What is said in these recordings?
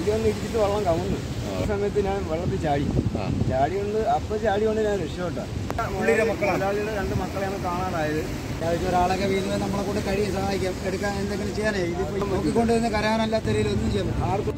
വണ്ടി വന്ന് ഇടിച്ചിട്ട് വെള്ളം കവുന്നു ആ സമയത്ത് ഞാൻ വെള്ളത്തിൽ ചാടി ചാടി കൊണ്ട് അപ്പൊ ചാടി കൊണ്ട് ഞാൻ രക്ഷപ്പെട്ട മലയാളിയുടെ രണ്ട് മക്കളെയാണ് കാണാതായത് അത്യാവശ്യം ഒരാളൊക്കെ വീഴുന്നത് നമ്മളെ കൊണ്ട് കഴിയും സഹായിക്കാം എടുക്കാൻ എന്തെങ്കിലും ചെയ്യാനേ ഇതിപ്പോ നോക്കിക്കൊണ്ട് നിന്ന് കരാനല്ലാത്ത രീതിയിൽ ഒന്നും ചെയ്യാൻ പറ്റില്ല ആർക്കും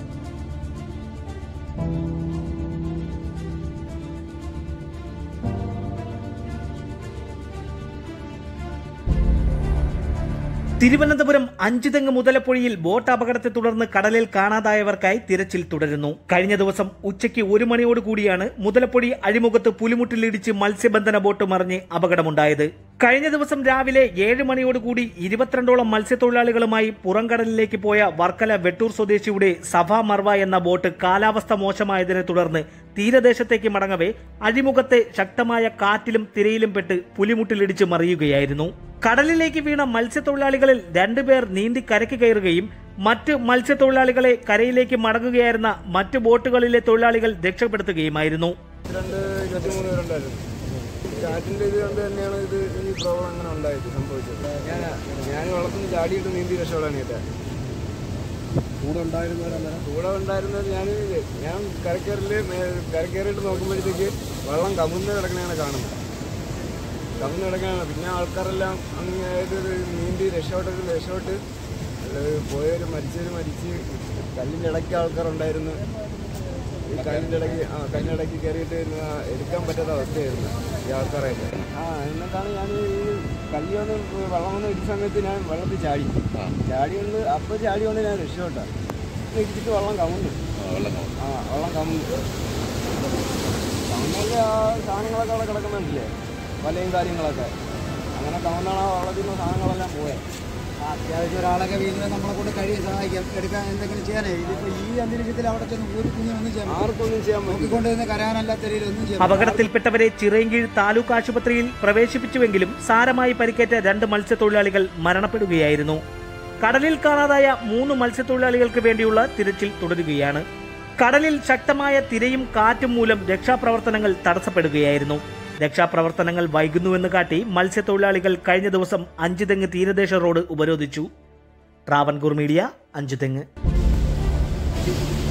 തിരുവനന്തപുരം അഞ്ചുതെങ്ങ് മുതലപ്പുഴയിൽ ബോട്ട് അപകടത്തെ തുടർന്ന് കടലിൽ കാണാതായവർക്കായി തിരച്ചിൽ തുടരുന്നു കഴിഞ്ഞ ദിവസം ഉച്ചയ്ക്ക് ഒരു മണിയോട് കൂടിയാണ് മുതലപ്പൊഴി അഴിമുഖത്ത് പുലിമുട്ടിലിടിച്ച് മത്സ്യബന്ധന ബോട്ട് മറിഞ്ഞ് അപകടമുണ്ടായത് കഴിഞ്ഞ ദിവസം രാവിലെ ഏഴ് മണിയോടുകൂടി ഇരുപത്തിരണ്ടോളം മത്സ്യത്തൊഴിലാളികളുമായി പുറംകടലിലേക്ക് പോയ വർക്കല വെട്ടൂർ സ്വദേശിയുടെ സഭ മർവ എന്ന ബോട്ട് കാലാവസ്ഥ മോശമായതിനെ തുടർന്ന് തീരദേശത്തേക്ക് മടങ്ങവേ അഴിമുഖത്തെ ശക്തമായ കാറ്റിലും തിരയിലും പെട്ട് പുലിമുട്ടിലിടിച്ച് മറിയുകയായിരുന്നു കടലിലേക്ക് വീണ മത്സ്യത്തൊഴിലാളികളിൽ രണ്ടുപേർ നീന്തി കരയ്ക്ക് കയറുകയും മറ്റ് മത്സ്യത്തൊഴിലാളികളെ കരയിലേക്ക് മടങ്ങുകയായിരുന്ന മറ്റ് ബോട്ടുകളിലെ തൊഴിലാളികൾ രക്ഷപ്പെടുത്തുകയുമായിരുന്നു രണ്ട് ഇരുപത്തിമൂന്ന് പേരുണ്ടായിരുന്നു കാറ്റിന്റെ ഇത് കൊണ്ട് തന്നെയാണ് ഇത് ഈ പ്രോബ്ലം അങ്ങനെ ഉണ്ടായത് സംഭവിച്ചത് ഞാൻ ഞാൻ വെള്ളത്തിൽ നിന്ന് ചാടിയിട്ട് നീന്തി രക്ഷപ്പെടാൻ കേട്ടാ കൂടെ ഉണ്ടായിരുന്നവരന്നേരം കൂടെ ഉണ്ടായിരുന്നത് ഞാൻ ഞാൻ കരക്കയറിൽ കരക്കയറിയിട്ട് നോക്കുമ്പോഴത്തേക്ക് വെള്ളം കമുന്ന് കിടക്കണയാണ് കാണുന്നത് കമുന്ന് കിടക്കണതാണ് പിന്നെ ആൾക്കാരെല്ലാം അങ്ങനെ ഇത് നീന്തി രക്ഷപ്പെട്ടത് രക്ഷപ്പെട്ട് ഏഹ് പോയവർ മരിച്ചവർ മരിച്ച് കല്ലിൻ്റെ ഇടയ്ക്ക് ആൾക്കാരുണ്ടായിരുന്നു ഈ കല്ലിൻ്റെ ഇടയ്ക്ക് ആ കല്ലിൻ്റെ ഇടയ്ക്ക് കയറിയിട്ട് പിന്നെ എടുക്കാൻ പറ്റാത്ത അവസ്ഥയായിരുന്നു ഈ ആൾക്കാരായിട്ട് ആ എന്നിട്ടാണ് ഞാൻ ഈ കല്ല് വന്ന് വെള്ളം വന്ന് ഇടിച്ച സമയത്ത് ഞാൻ വെള്ളത്തിൽ ചാടി ചാടി കൊണ്ട് അപ്പോൾ ചാടി കൊണ്ട് ഞാൻ രക്ഷപ്പെട്ട ഇടിച്ചിട്ട് വെള്ളം കമുന്നു ആ വെള്ളം കമുന്നു കമുന്നതിൽ ആ സാധനങ്ങളൊക്കെ അവിടെ കിടക്കുന്നുണ്ടല്ലേ വലയും കാര്യങ്ങളൊക്കെ അങ്ങനെ കമുന്നാണ് ആ വെള്ളത്തിൽ നിന്ന് സാധനങ്ങളെല്ലാം പോയത് അത്യാവശ്യം ഒരാളൊക്കെ വീഴുന്നത് നമ്മളെ കൊണ്ട് കഴിയും സഹായിക്കാം എടുക്കാൻ എന്തെങ്കിലും ചെയ്യാനേ ഇതിപ്പോ ഈ അന്തരീക്ഷത്തിൽ അവിടെ ചെന്ന് ഒരു കുഞ്ഞിനും ഒന്നും ചെയ്യാൻ പറ്റില്ല ആർക്കൊന്നും ചെയ്യാൻ പറ്റില്ല നോക്കിക്കൊണ്ട് നിന്ന് കരാനല്ലാത്ത രീതിയിൽ ഒന്നും ചെയ്യാൻ പറ്റില്ല. അപകടത്തിൽപ്പെട്ടവരെ ചിറയൻകീഴ് താലൂക്ക് ആശുപത്രിയിൽ പ്രവേശിപ്പിച്ചുവെങ്കിലും സാരമായി പരിക്കേറ്റ രണ്ട് മത്സ്യത്തൊഴിലാളികൾ മരണപ്പെടുകയായിരുന്നു കടലിൽ കാണാതായ മൂന്ന് മത്സ്യത്തൊഴിലാളികൾക്ക് വേണ്ടിയുള്ള തിരച്ചിൽ തുടരുകയാണ് കടലിൽ ശക്തമായ തിരയും കാറ്റും മൂലം രക്ഷാപ്രവർത്തനങ്ങൾ തടസ്സപ്പെടുകയായിരുന്നു രക്ഷാപ്രവർത്തനങ്ങൾ വൈകുന്നുവെന്ന് കാട്ടി മത്സ്യത്തൊഴിലാളികൾ കഴിഞ്ഞ ദിവസം അഞ്ചുതെങ്ങ് തീരദേശ റോഡ് ഉപരോധിച്ചു ട്രാവൻകൂർ മീഡിയ അഞ്ചുതെങ്ങ്